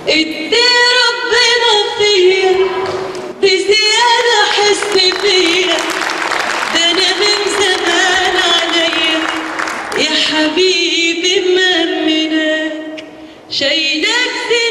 ادي ربنا فيا بزيادة حس فيا ده انا من زمان عليا يا حبيبي مأمنك شايلك في